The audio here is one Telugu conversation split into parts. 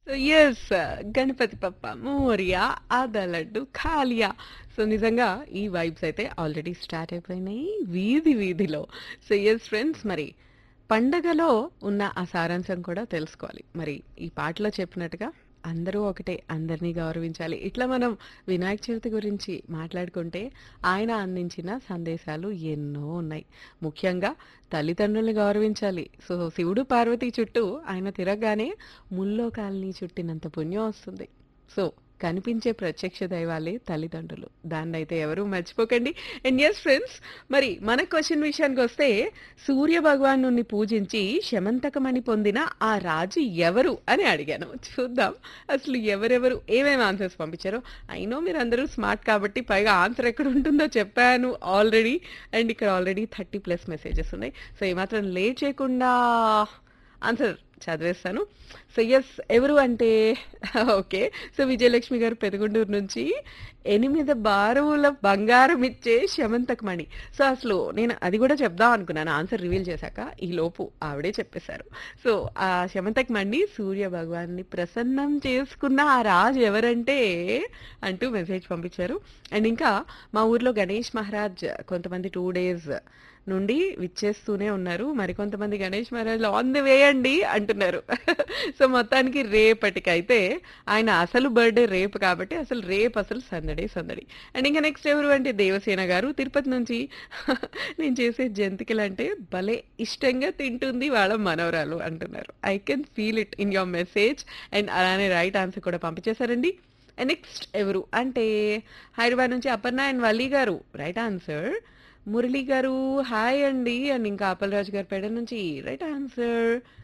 యెస్. గణపతి పప్ప మోరియా ఆదా లడ్డు ఖాలియా. సో, నిజంగా ఈ వైబ్స్ అయితే ఆల్రెడీ స్టార్ట్ అయిపోయినాయి వీధి వీధిలో. సో, యెస్ ఫ్రెండ్స్ మరి పండగలో ఉన్న ఆ సారాంశం కూడా తెలుసుకోవాలి. మరి ఈ పాటలో చెప్పినట్టుగా అందరూ ఒకటే అందరిని గౌరవించాలి. ఇట్లా మనం వినాయక చవితి గురించి మాట్లాడుకుంటే ఆయన అందించిన సందేశాలు ఎన్నో ఉన్నాయి. ముఖ్యంగా తల్లిదండ్రుల్ని గౌరవించాలి. సో, శివుడు, పార్వతి చుట్టూ ఆయన తిరగగానే ముల్లోకాల్ని చుట్టినంత పుణ్యం వస్తుంది. సో, కనిపించే ప్రత్యక్ష దైవాలే తల్లిదండ్రులు. దాన్నైతే ఎవరు మర్చిపోకండి. అండ్ యెస్ ఫ్రెండ్స్ మరి మన క్వెషన్ విషయానికొస్తే సూర్య భగవానుడిని పూజించి శమంతకమణి పొందిన ఆ రాజు ఎవరు అని అడిగాను. చూద్దాం అసలు ఎవరెవరు ఏమేమి ఆన్సర్స్ పంపించారో. ఐ నో మీరందరూ స్మార్ట్ కాబట్టి పైగా ఆన్సర్ ఎక్కడ ఉంటుందో చెప్పాను ఆల్రెడీ. అండ్ ఇక్కడ ఆల్రెడీ 30 ప్లస్ మెసేజెస్ ఉన్నాయి. సో, ఏమాత్రం లేట్ చేయకుండా ఆన్సర్ చదివేస్తాను. సో, యెస్ ఎవరు అంటే ఓకే. సో, విజయలక్ష్మి గారు పెదగుండూరు నుంచి 8 బారువుల బంగారం ఇచ్చే శమంతకమణి. సో, అసలు నేను అది కూడా చెప్దాం అనుకున్నాను ఆన్సర్ రివీల్ చేశాక. ఈలోపు ఆవిడే చెప్పేశారు. సో, ఆ శమంతకమణి సూర్య భగవాన్ని ప్రసన్నం చేసుకున్న ఆ రాజు ఎవరంటే అంటూ మెసేజ్ పంపించారు. అండ్ ఇంకా మా ఊర్లో గణేష్ మహారాజ్ కొంతమంది 2 డేస్ నుండి విచ్చేస్తూనే ఉన్నారు. మరికొంతమంది గణేష్ మహారాజ్‌లు ఆన్ ది వే అండి అంటున్నారు. సో, మొత్తానికి రేపటికైతే ఆయన అసలు బర్త్‌డే రేపు కాబట్టి అసలు రేపు అసలు సందడే సందడి. అండ్ ఇంకా నెక్స్ట్ ఎవరు అంటే దేవసేన గారు తిరుపతి నుంచి నేను చేసే జంతికలంటే భలే ఇష్టంగా తింటుంది వాళ్ళ మనవరాలు అంటున్నారు. I can feel it in your message. And అలానే రైట్ ఆన్సర్ కూడా పంపించేశారండి. అండ్ నెక్స్ట్ ఎవరు అంటే హైదరాబాద్ నుంచి అపర్ణ అండ్ వల్లి గారు రైట్ ఆన్సర్. మురళి గారు హాయ్ అండి. అండ్ ఇంకా అప్పలరాజు గారు పెడ నుంచి రైట్ ఆన్సర్.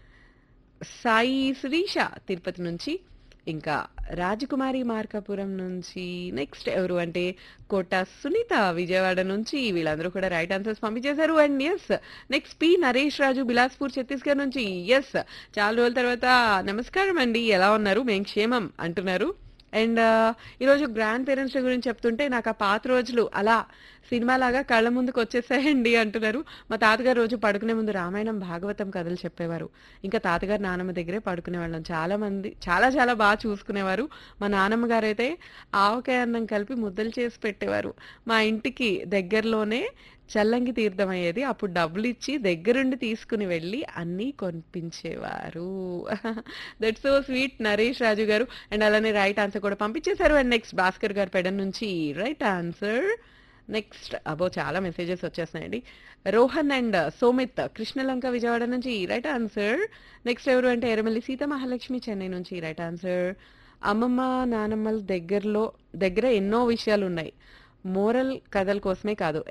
సాయి శ్రీష తిరుపతి నుంచి ఇంకా రాజకుమారి మార్కాపురం నుంచి నెక్స్ట్ ఎవరు అంటే కోట సునీత విజయవాడ నుంచి వీళ్ళందరూ కూడా రైట్ ఆన్సర్స్ పంపించేశారు. And yes next P Naresh Raju Bilaspur Chhattisgarh నుంచి యెస్ చాలా రోజుల తర్వాత నమస్కారం అండి ఎలా ఉన్నారు? మేము క్షేమం అంటున్నారు. అండ్ ఈరోజు గ్రాండ్ పేరెంట్స్ గురించి చెప్తుంటే నాకు ఆ పాత రోజులు అలా సినిమాలాగా కళ్ళ ముందుకు వచ్చేసాయండి అంటున్నారు. మా తాతగారు రోజు పడుకునే ముందు రామాయణం, భాగవతం కథలు చెప్పేవారు. ఇంకా తాతగారు, నానమ్మ దగ్గరే పడుకునేవాళ్ళం. చాలా మంది చాలా చాలా బాగా చూసుకునేవారు. మా నానమ్మ గారైతే ఆవకాయ అన్నం కలిపి ముద్దలు చేసి పెట్టేవారు. మా ఇంటికి దగ్గరలోనే చల్లంగి తీర్థం అయ్యేది. అప్పుడు డబ్బులిచ్చి దగ్గరుండి తీసుకుని వెళ్ళి అన్నీ కొనిపించేవారు. That's so sweet Naresh Raju garu. And అలానే రైట్ ఆన్సర్ కూడా పంపించేశారు. అండ్ నెక్స్ట్ భాస్కర్ గారు పెడ నుంచి రైట్ ఆన్సర్. నెక్స్ట్ అబ్బో! చాలా మెసేజెస్ వచ్చేస్తున్నాయండి. రోహన్ అండ్ సోమిత్ కృష్ణలంక విజయవాడ నుంచి రైట్ ఆన్సర్. నెక్స్ట్ ఎవరు అంటే ఎర్రమల్లి సీత మహాలక్ష్మి చెన్నై నుంచి రైట్ ఆన్సర్. అమ్మమ్మ, నానమ్మల దగ్గరలో దగ్గర ఎన్నో విషయాలున్నాయి. మోరల్ కథల కోసమే కాదు